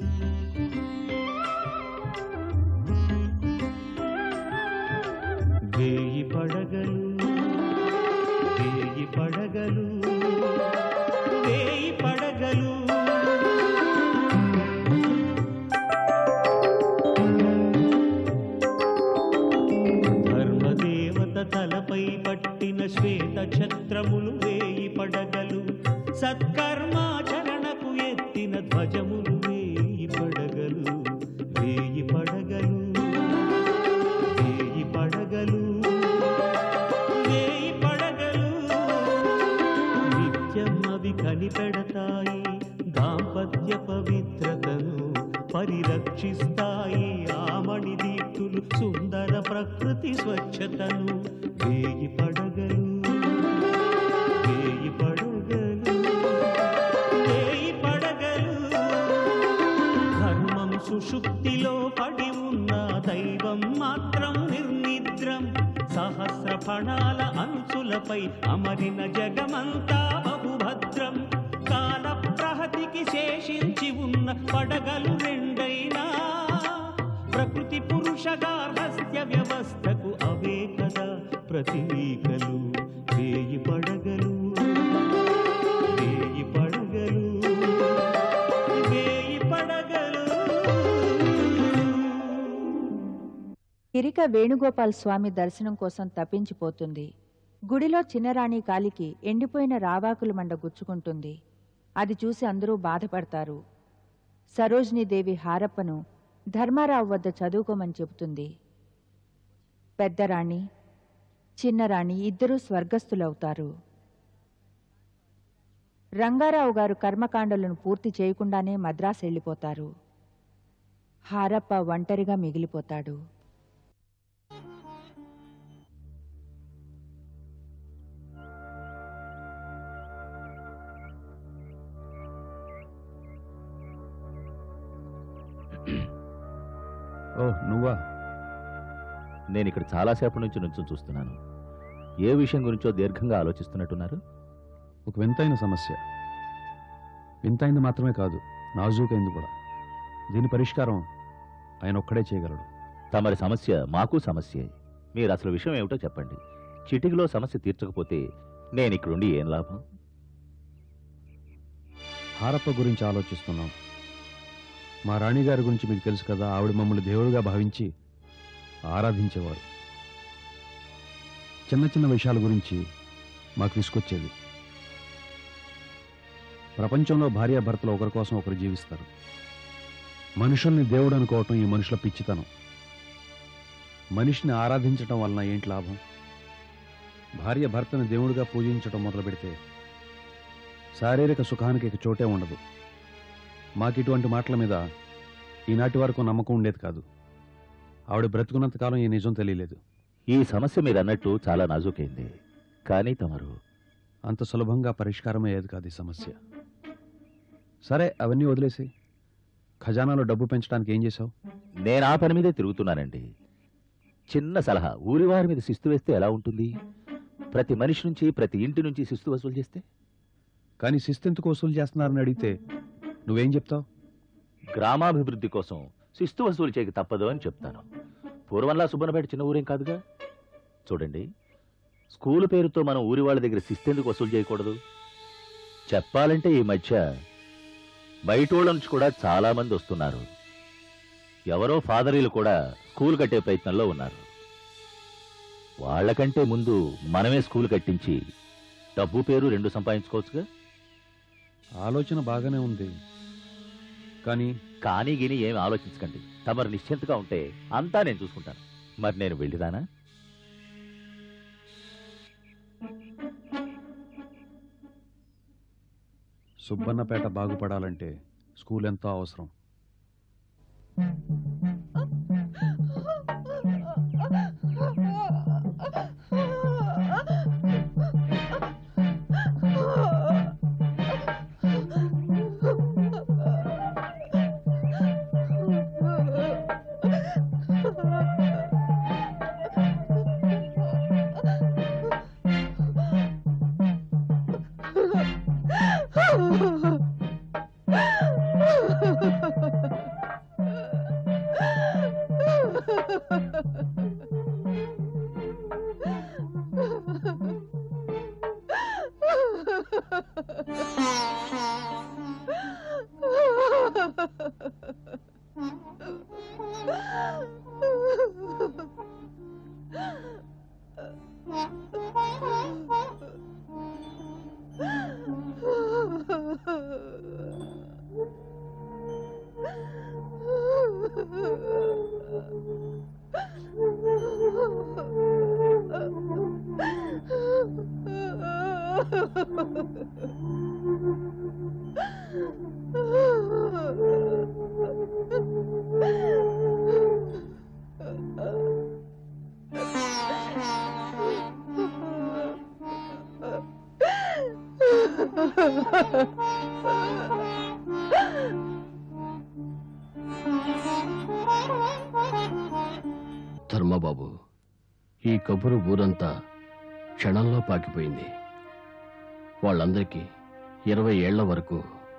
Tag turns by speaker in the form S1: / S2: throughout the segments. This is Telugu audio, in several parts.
S1: వేయి పడగలు వేయి పడగలు వేయి పడగలు ధర్మదేవత తలపై పట్టిన శ్వేత ఛత్రములు వేయి పడగలు సత్కర్మాచరణకు ఎత్తిన ధ్వజములు వేయి పడగలు వేయి పడగలు వేయి పడగలు వేయి పడగలు నిత్యం అవి కనిపెడతాయి దాంపత్య పవిత్రతను పరిరక్షిస్తాయి ఆమణి దీప్తులు సుందర ప్రకృతి స్వచ్ఛతను వేయి పడగలు వేయి పడగలు వేయి పడగలు ధర్మం సుషుప్తిలో పడి ఉన్న దైవం మాత్రం నిర్నిద్రం సహస్ర ఫణాల అంచులపై అమరిన జగమంతా బహుభద్రం కాల ప్రహతికి శేషించి ఉన్న పడగలు రెండైనా ప్రకృతి పురుష గార్హస్థ్య వ్యవస్థకు అవే కదా ప్రతీకలు వేయి పడగలు వేయి పడగలు వేయి పడగలు
S2: గిరిక వేణుగోపాల్ స్వామి దర్శనం కోసం తప్పించిపోతుంది గుడిలో చిన్నరాణి కాలికి ఎండిపోయిన రావాకుల మండ గుచ్చుకుంటుంది అది చూసి అందరూ బాధపడతారు సరోజినీదేవి హారప్పను ధర్మారావు వద్ద చదువుకోమని చెబుతుంది పెద్దరాణి చిన్నరాణి ఇద్దరూ స్వర్గస్థులవుతారు రంగారావు గారు కర్మకాండలను పూర్తి చేయకుండానే మద్రాసు వెళ్ళిపోతారు హారప్ప ఒంటరిగా మిగిలిపోతాడు
S3: ఓ నువ్వా
S4: నేను ఇక్కడ చాలాసేపటి నుంచి నుంచి చూస్తున్నాను ఏ విషయం గురించో దీర్ఘంగా ఆలోచిస్తున్నట్టున్నారు
S3: ఒక వింతైన సమస్య వింతైంది మాత్రమే కాదు నాజూకైంది కూడా దీని పరిష్కారం ఆయన ఒక్కడే చేయగలడు
S4: తమరి సమస్య మాకు సమస్యే మీరు అసలు విషయం ఏమిటో చెప్పండి చిటికలో సమస్య తీర్చకపోతే నేను ఇక్కడుండి ఏం లాభం
S3: హారప్ప గురించి ఆలోచిస్తున్నాం మా రాణిగారి గురించి మీకు తెలుసు కదా ఆవిడ మమ్మల్ని దేవుడిగా భావించి ఆరాధించేవారు చిన్న చిన్న విషయాల గురించి మాకు విసుకొచ్చేది ప్రపంచంలో భార్యాభర్తలు ఒకరి కోసం ఒకరు జీవిస్తారు మనుషుల్ని దేవుడు అనుకోవటం ఈ మనుషుల పిచ్చితనం మనిషిని ఆరాధించటం వలన ఏంటి లాభం భార్య భర్తను దేవుడిగా పూజించటం మొదలు పెడితే శారీరక సుఖానికి ఇక చోటే ఉండదు మాకు ఇటువంటి మాటల మీద ఈనాటి వరకు నమ్మకం ఉండేది కాదు ఆవిడ బ్రతుకున్నంతకాలం ఈ నిజం తెలియలేదు
S4: ఈ సమస్య మీరు అన్నట్టు చాలా నాజూకైంది కానీ తమరు
S3: అంత సులభంగా పరిష్కారం అయ్యేది కాదు ఈ సమస్య సరే అవన్నీ వదిలేసి ఖజానాలో డబ్బు పెంచడానికి ఏం చేశావు
S4: నేను ఆ పని మీదే తిరుగుతున్నానండి చిన్న సలహా ఊరి వారి మీద శిస్తు వేస్తే ఎలా ఉంటుంది ప్రతి మనిషి నుంచి ప్రతి ఇంటి నుంచి శిస్తు వసూలు చేస్తే
S3: కానీ శిస్తు ఎందుకు వసూలు చేస్తున్నారని అడిగితే నువ్వేం చెప్తావు
S4: గ్రామాభివృద్ధి కోసం శిస్తు వసూలు చేయక తప్పదు అని చెప్తాను పూర్వంలా సుబ్బనపేట చిన్న ఊరేం కాదుగా చూడండి స్కూలు పేరుతో మనం ఊరి వాళ్ళ దగ్గర శిస్తు ఎందుకు వసూలు చేయకూడదు చెప్పాలంటే ఈ మధ్య బయటోళ్ళ నుంచి కూడా చాలా మంది వస్తున్నారు ఎవరో ఫాదరీలు కూడా స్కూల్ కట్టే ప్రయత్నంలో ఉన్నారు వాళ్ళకంటే ముందు మనమే స్కూల్ కట్టించి డబ్బు పేరు రెండు సంపాదించుకోవచ్చుగా
S3: ఆలోచన బాగానే ఉంది కానీ
S4: కానీ గిని ఏమి ఆలోచించకండి తమరు నిశ్చింతగా ఉంటే అంతా నేను చూసుకుంటాను మరి నేను వెళ్ళిదానా
S3: సుబ్బన్నపేట బాగుపడాలంటే స్కూల్ ఎంతో అవసరం
S5: Ha ha ha! ధర్మబాబు ఈ కబురు ఊరంతా క్షణంలో పాకిపోయింది వాళ్ళందరికీ ఇరవై ఏళ్ల వరకు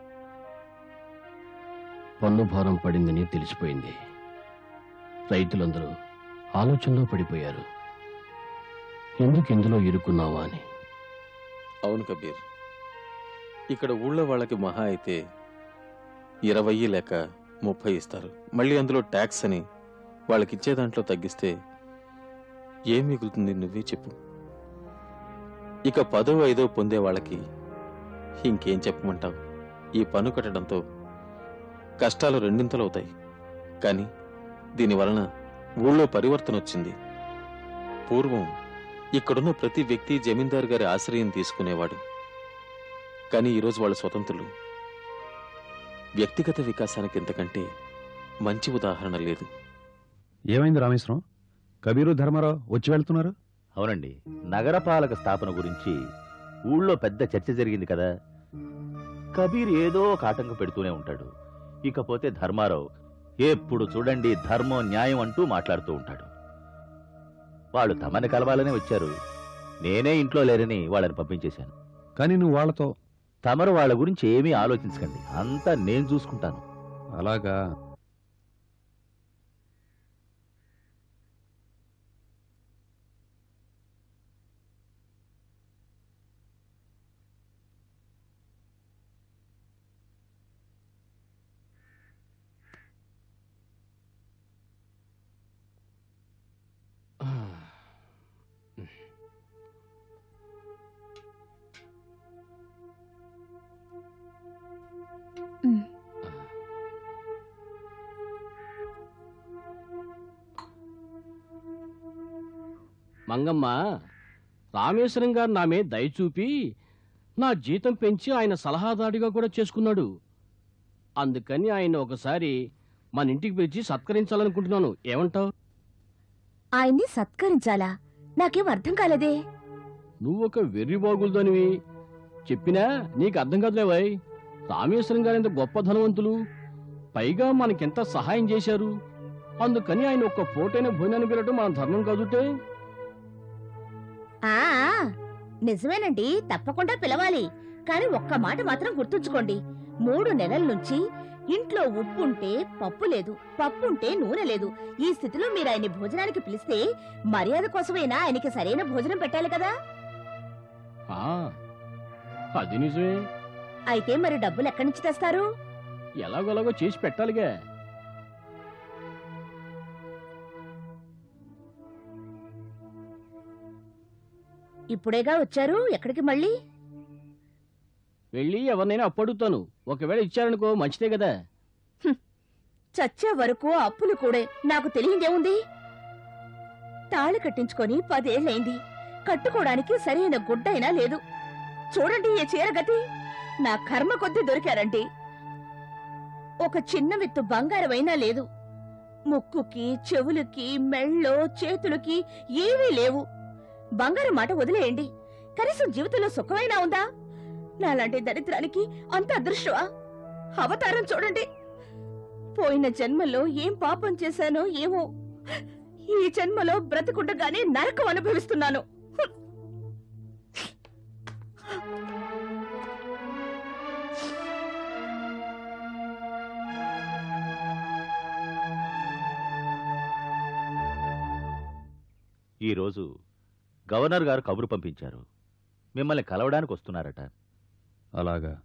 S5: పన్ను భారం పడిందని తెలిసిపోయింది రైతులందరూ ఆలోచనలో పడిపోయారు ఎందుకు ఇందులో ఇరుక్కున్నావా అని
S6: అవును కబీర్ ఇక్కడ ఊళ్ళో వాళ్ళకి మహా అయితే ఇరవై లేక ముప్పై ఇస్తారు మళ్ళీ అందులో ట్యాక్స్ అని వాళ్ళకి ఇచ్చే దాంట్లో తగ్గిస్తే ఏం మిగులుతుంది నువ్వే చెప్పు ఇక పదో ఐదో పొందే వాళ్ళకి ఇంకేం చెప్పమంటావు ఈ పన్ను కట్టడంతో కష్టాలు రెండింతలవుతాయి కానీ దీని వలన ఊళ్ళో పరివర్తన వచ్చింది పూర్వం ఇక్కడున్న ప్రతి వ్యక్తి జమీందారు గారి ఆశ్రయం తీసుకునేవాడు కానీ ఈరోజు వాళ్ళు స్వతంత్రులు వ్యక్తిగత వికాసానికి ఇంతకంటే మంచి ఉదాహరణ లేదు
S3: ఏమైంది రామేశ్వరం కబీరు ధర్మారావు వచ్చి వెళ్తున్నారు
S4: అవునండి నగరపాలక స్థాపన గురించి ఊళ్ళో పెద్ద చర్చ జరిగింది కదా కబీర్ ఏదో ఒక ఆటంకం పెడుతూనే ఉంటాడు ఇకపోతే ధర్మారావు ఎప్పుడు చూడండి ధర్మం న్యాయం అంటూ మాట్లాడుతూ ఉంటాడు వాళ్ళు తమని కలవాలనే వచ్చారు నేనే ఇంట్లో లేరని వాళ్ళని పంపించేశాను
S3: కానీ నువ్వు వాళ్ళతో
S4: తమరు వాళ్ళ గురించి ఏమీ ఆలోచించకండి అంతా నేను చూసుకుంటాను
S3: అలాగా
S5: మంగమ్మ రామేశ్వరం గారు నా మీద దయ చూపి నా జీతం పెంచి ఆయన సలహాదారుడిగా కూడా చేసుకున్నాడు అందుకని ఆయన ఒకసారి మన ఇంటికి పిలిచి సత్కరించాలనుకుంటున్నాను ఏమంటావు
S7: ఆయన్ని సత్కరించాలా నాకేం అర్థం కాలేదే
S5: నువ్వొక వెర్రి బాగులదనివి చెప్పినా నీకు అర్థం కాదులేవాయ్ రామేశ్వరం గారు ఎంత గొప్ప ధనవంతులు పైగా మనకెంత సహాయం చేశారు అందుకని ఆయన ఒక్క పూటైన భోజనాన్ని పిలవటం మన ధర్మం కాదుటే
S7: ఆ నిజమేనండి తప్పకుండా పిలవాలి కానీ ఒక్క మాట మాత్రం గుర్తుంచుకోండి మూడు నెలల నుంచి ఇంట్లో ఉప్పు ఉంటే పప్పు లేదు పప్పు ఉంటే నూనె లేదు ఈ స్థితిలో మీరు ఆయన్ని భోజనానికి పిలిస్తే మర్యాద కోసమైనా ఆయనకి సరైన భోజనం పెట్టాలి కదా
S5: ఆ, అది నిజమే
S7: అయితే మరి డబ్బులు ఎక్కడి నుంచి తెస్తారు
S5: ఎలాగోలాగో చేసి పెట్టాలిగా
S7: ఇప్పుడేగా వచ్చారు ఎక్కడికి మళ్ళీ
S5: వెళ్ళి ఎవరినైనా అప్పడుగుతాను ఒకవేళ ఇచ్చారనుకో మంచిదే కదా
S7: చచ్చే వరకు అప్పులు కూడా నాకు తెలియందేముంది తాళి కట్టించుకొని పదేళ్లైంది కట్టుకోవడానికి సరైన గుడ్డైనా లేదు చూడండి ఈ చీర గతి నా కర్మ కొద్దీ దొరికారండి ఒక చిన్న విత్తు బంగారమైనా లేదు ముక్కుకి చెవులకి మెళ్ళో చేతులకి ఏవీ లేవు బంగారం మాట వదిలేయండి కనీసం జీవితంలో సుఖమైనా ఉందా నాలాంటి దరిద్రానికి అంత అదృష్టమా అవతారం చూడండి పోయిన జన్మలో ఏం పాపం చేశానో ఏమో ఈ జన్మలో బ్రతుకుండగానే నరకం అనుభవిస్తున్నాను
S4: ఈరోజు గవర్నర్ గారు కబురు పంపించారు మిమ్మల్ని కలవడానికి వస్తున్నారట
S3: అలాగా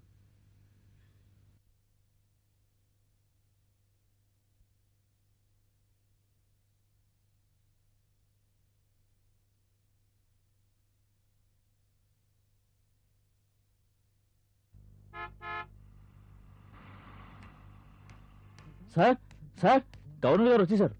S4: సార్ సార్ గవర్నర్ గారు వచ్చేసారు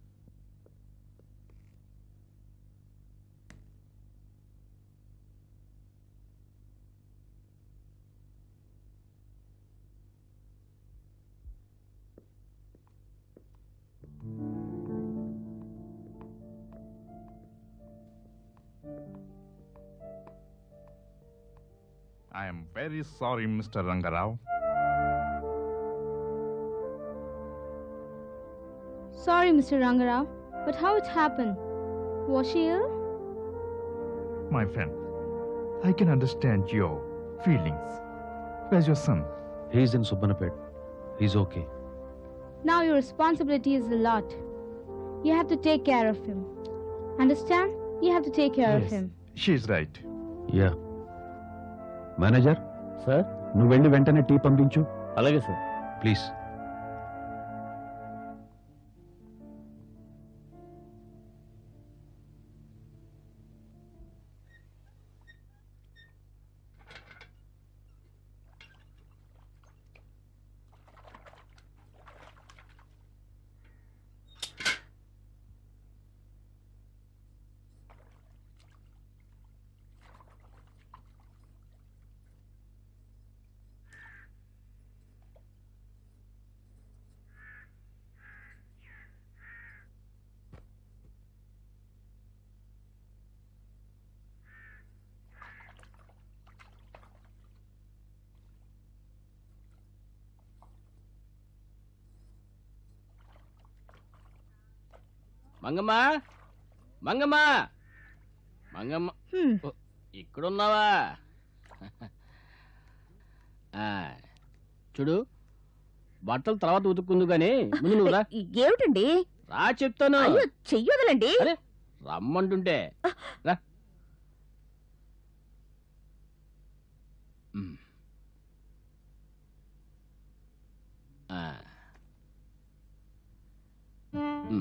S8: I am very sorry, Mr. Rangarao.
S9: Sorry, Mr. Rangarao, but how it happened? Was she ill?
S8: My friend, I can understand your feelings. Where's your son?
S3: He's in Subbanapet he's okay
S9: Now your responsibility is a lot. You have to take care of him. Understand? You have to take care of
S8: Yes.
S9: him.
S8: She's right.
S3: Yeah manager
S4: sir
S3: నువ్వు వెళ్ళి వెంటనే టీ పంపించు
S4: అలాగే sir
S3: please
S5: Mangamma Mangamma Mangamma
S7: hmm.
S5: ఓ, ఇక్కడున్నావా ఆ, చూడు బట్టలు తర్వాత ఉతుక్కుందు గాని ముందు నువ్వు రా
S7: ఏమిటండి
S5: రా చెప్తాను
S7: అయ్యో చెయ్యొదలండి
S5: అరే రమ్మంటుంటే రా ఉమ్. ఆ. ఉమ్.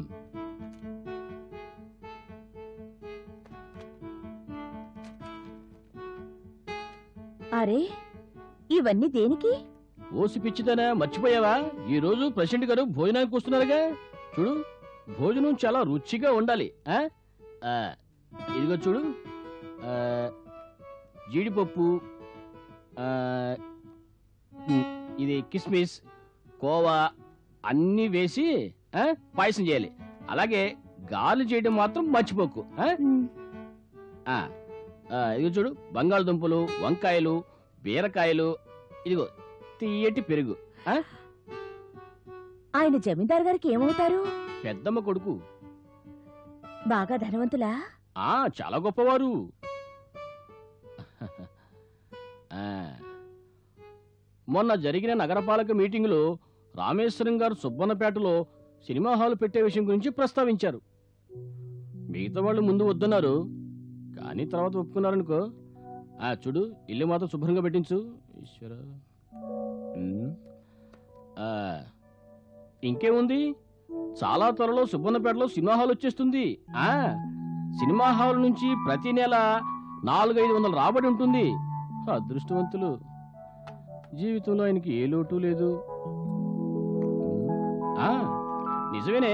S7: అరే ఇవన్నీ దేనికి
S5: ఓసి పిచ్చిదానా మర్చిపోయావా ఈ రోజు ప్రెసిడెంట్ గారు భోజనానికి వస్తున్నారుగా చూడు భోజనం చాలా రుచిగా ఉండాలి ఆ? ఆ, ఇదిగో చూడు ఆ, జీడిపప్పు ఆ, ఉమ్, ఇది కిస్మిస్ కోవా అన్నీ వేసి ఆ, పాయసం చేయాలి అలాగే గాలి చేయడం మాత్రం మర్చిపోకు ఆ? ఆ, ఆ, ఇదిగో చూడు బంగాళదుంపలు వంకాయలు బీరకాయలు ఇదిగో తీయటి పెరుగు
S7: ఆయన జమీందార్ గారికి ఏమవుతారు
S5: పెద్దమ్మ కొడుకు
S7: బాగా ధనవంతులా
S5: ఆ చాలా గొప్పవారు ఆ, మొన్న జరిగిన నగరపాలక మీటింగులో రామేశ్వరం గారు సుబ్బన్నపేటలో సినిమా హాల్ పెట్టే విషయం గురించి ప్రస్తావించారు మిగతా వాళ్ళు ముందు వద్దన్నారు కానీ తర్వాత ఒప్పుకున్నారనుకో ఆ చూడు ఇల్లు మాత్రం శుభ్రంగా పెట్టించు ఈశ్వర ఉమ్. ఆ, ఇంకేముంది చాలా త్వరలో సుబ్బన్నపేటలో సినిమా హాల్ వచ్చేస్తుంది ఆ సినిమా హాల్ నుంచి ప్రతి నెల నాలుగైదు వందల రాబడి ఉంటుంది అదృష్టవంతులు జీవితంలో ఆయనకి ఏ లోటు లేదు ఆ నిజమేనే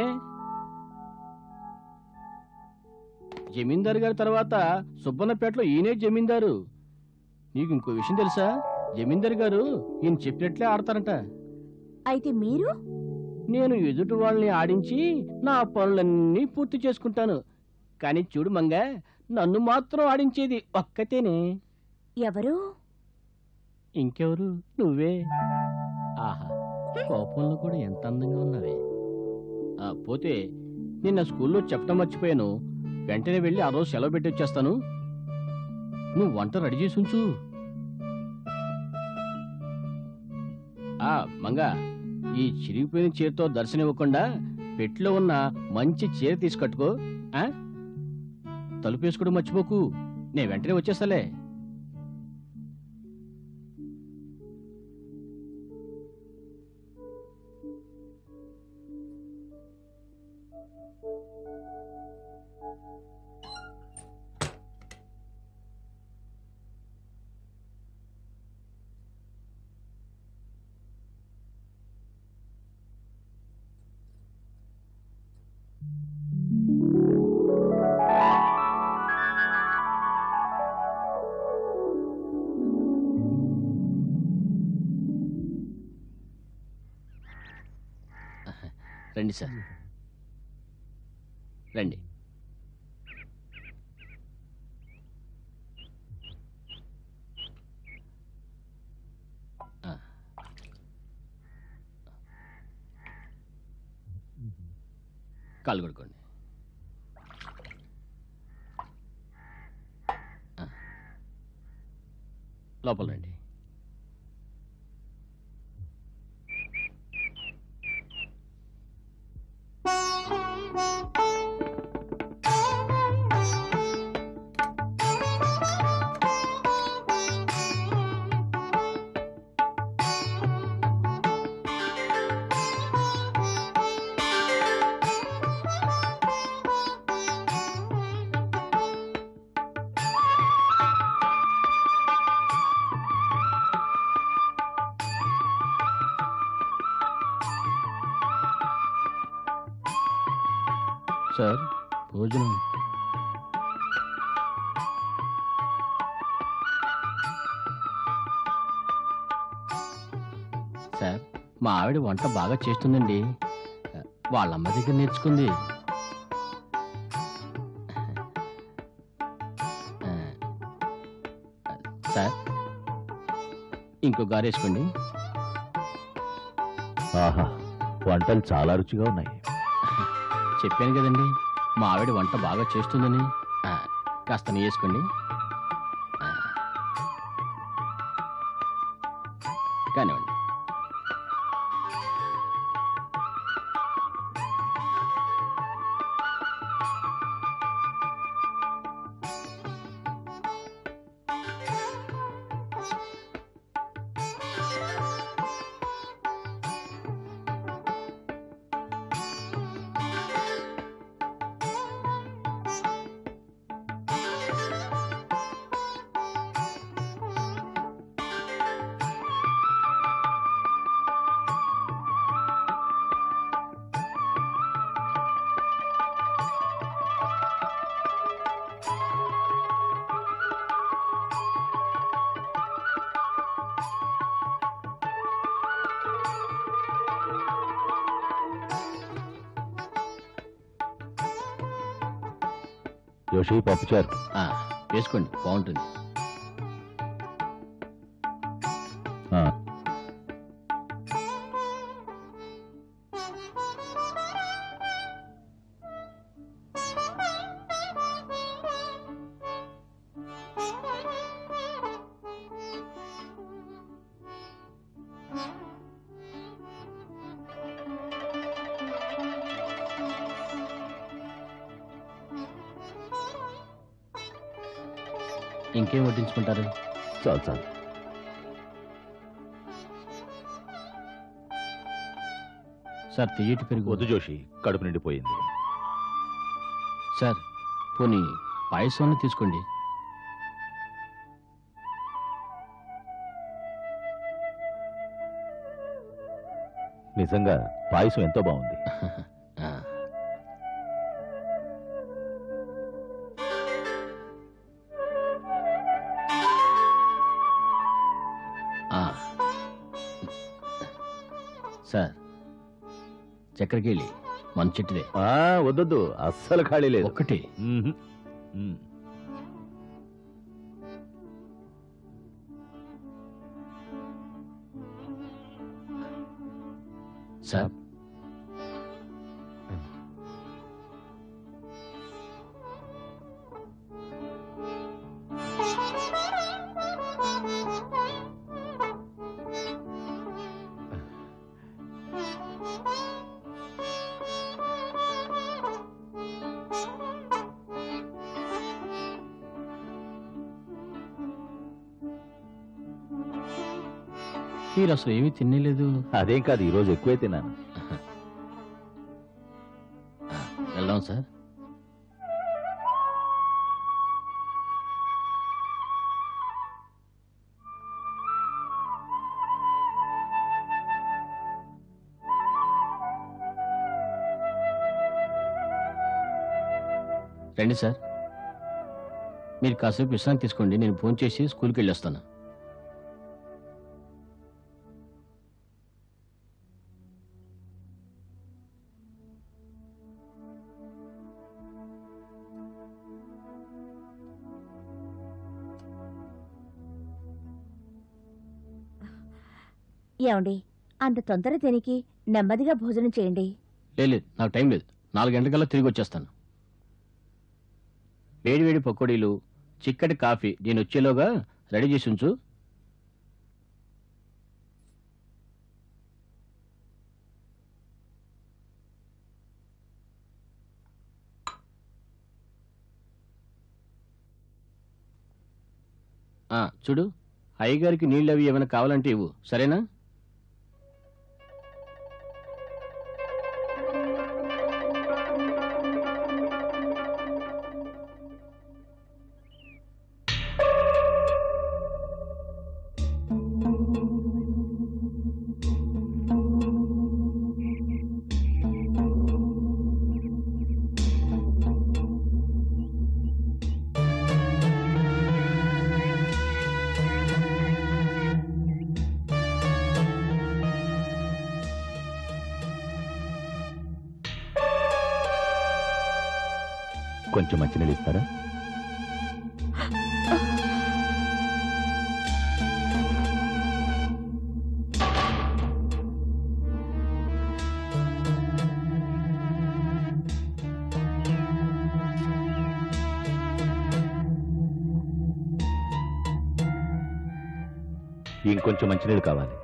S5: జమీందారు గారి తర్వాత సుబ్బన్నపేటలో ఈయనే జమీందారు నీకు ఇంకో విషయం తెలుసా జమీందారు గారు ఈయన చెప్పినట్లే ఆడతారట
S7: అయితే మీరు
S5: నేను ఎదుటి వాళ్ళని ఆడించి నా పనులన్నీ పూర్తి చేసుకుంటాను కానీ చూడు మంగ నన్ను మాత్రం ఆడించేది ఒక్కతేనే
S7: ఎవరు
S5: ఇంకెవరు నువ్వే ఆహా కోపంలో కూడా ఎంత అందంగా ఉన్నావే ఆ, పోతే నిన్న స్కూల్లో చెప్పడం మర్చిపోయాను వెంటనే వెళ్ళి ఆ రోజు సెలవు పెట్టి వచ్చేస్తాను నువ్వు వంట రెడీ చేసి ఉంచు ఆ మంగా ఈ చిరిగిపోయిన చీరతో దర్శనం ఇవ్వకుండా పెట్టులో ఉన్న మంచి చీర తీసుకట్టుకో ఆ? తలుపేసుకోవడం మర్చిపోకు నేను వెంటనే వచ్చేస్తాలే రండి సార్ రండి ఆ. కాలు కొడుకోండి ఆ. లోపల రండి సార్ భోజనం సార్ మా ఆవిడ వంట బాగా చేస్తుందండి వాళ్ళ అమ్మ దగ్గర నేర్చుకుంది ఆ, సార్ ఇంకో గారేసుకోండి
S4: ఆహా వంటలు చాలా రుచిగా ఉన్నాయి
S5: చెప్పాను కదండి మా ఆవిడ వంట బాగా చేస్తుందని ఆ, కాస్త నెయ్యి వేసుకోండి ఆ. కానివ్వండి
S4: జోషి పప్పుచారు
S5: ఆ, వేసుకోండి బాగుంటుంది
S4: ఆ,
S5: ఇంకేం వడ్డించుకుంటారు
S4: చాలు చాలు
S5: సార్ తీయటి పెరుగు
S4: వద్దు జోషి కడుపు నిండిపోయింది
S5: సార్ పోనీ పాయసం తీసుకోండి
S4: నిజంగా పాయసం ఎంతో బాగుంది
S5: ఆ. ఆ. సార్ చక్కెరకేళి మన చెట్టుదే
S4: ఆ, వద్దొద్దు అస్సలు ఖాళీ లేదు
S5: ఒక్కటి
S4: మ్మ్హ్. మ్మ్.
S5: సార్ మీరు అసలు ఏమీ తినలేదు
S4: అదేం కాదు ఈరోజు ఎక్కువే తిన్నాను
S5: వెళ్దాం వెళ్దాం సార్ రండి సార్ మీరు కాసేపు విశ్రాంతి తీసుకోండి నేను ఫోన్ చేసి స్కూల్కి వెళ్ళొస్తాను
S7: ఏమండి అంత తొందర దేనికి నెమ్మదిగా భోజనం చేయండి
S5: లేదు లేదు నాకు టైం లేదు నాలుగు గంటలకల్లా తిరిగి వచ్చేస్తాను వేడి వేడి పకోడీలు చిక్కటి కాఫీ నేను వచ్చేలోగా రెడీ చేసి ఉంచు ఆ, చూడు అయ్యగారికి నీళ్ళు అవి ఏమైనా కావాలంటే ఇవ్వు సరేనా
S4: కొంచెం మంచినీళ్ళు ఇస్తారా ఇంకొంచెం మంచినీళ్ళు కావాలి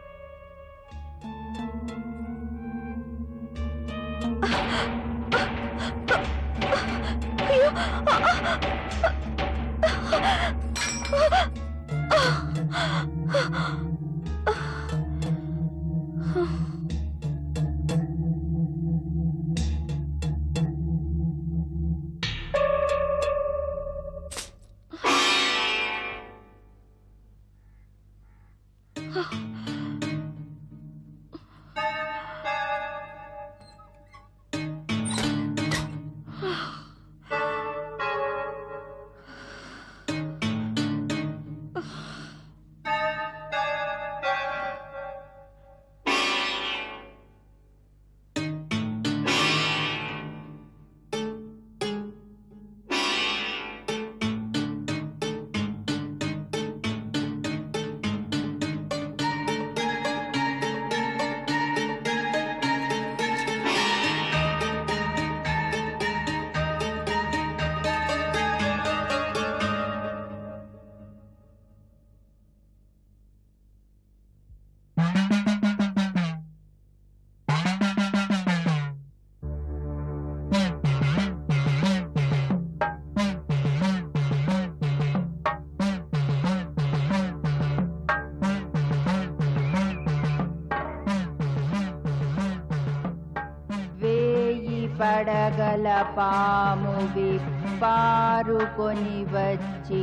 S2: వేయి పడగల పాము విప్పారుకొని వచ్చి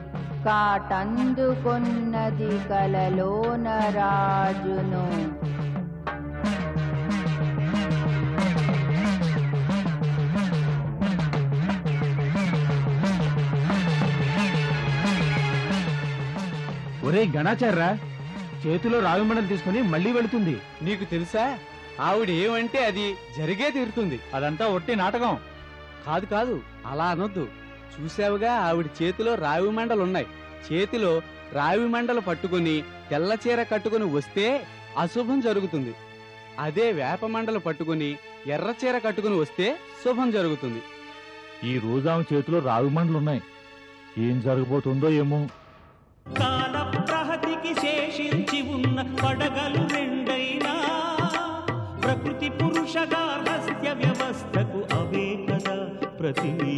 S2: కాటందుకొన్నది కలలోన రాజును
S10: ఒరే గణాచార్రా చేతిలో రావిమండలు తీసుకుని మళ్ళీ వెళుతుంది
S11: నీకు తెలుసా ఆవిడ ఏమంటే అది జరిగే తీరుతుంది
S10: అదంతా ఒట్టి నాటకం
S11: కాదు కాదు అలా అనొద్దు చూసావుగా ఆవిడ చేతిలో రావి మండలున్నాయి చేతిలో రావి మండలు పట్టుకుని తెల్ల చీర కట్టుకుని వస్తే అశుభం జరుగుతుంది అదే వేప మండలు పట్టుకుని ఎర్ర చీర కట్టుకుని వస్తే శుభం జరుగుతుంది
S10: ఈ రోజు ఆమె చేతిలో రావి మండలున్నాయి ఏం జరగబోతుందో ఏమో
S1: కాల ప్రహతికి శేషించి ఉన్న పడగలు రెండైనా ప్రకృతి పురుషగార్హస్య వ్యవస్థకు అవే కదా ప్రతి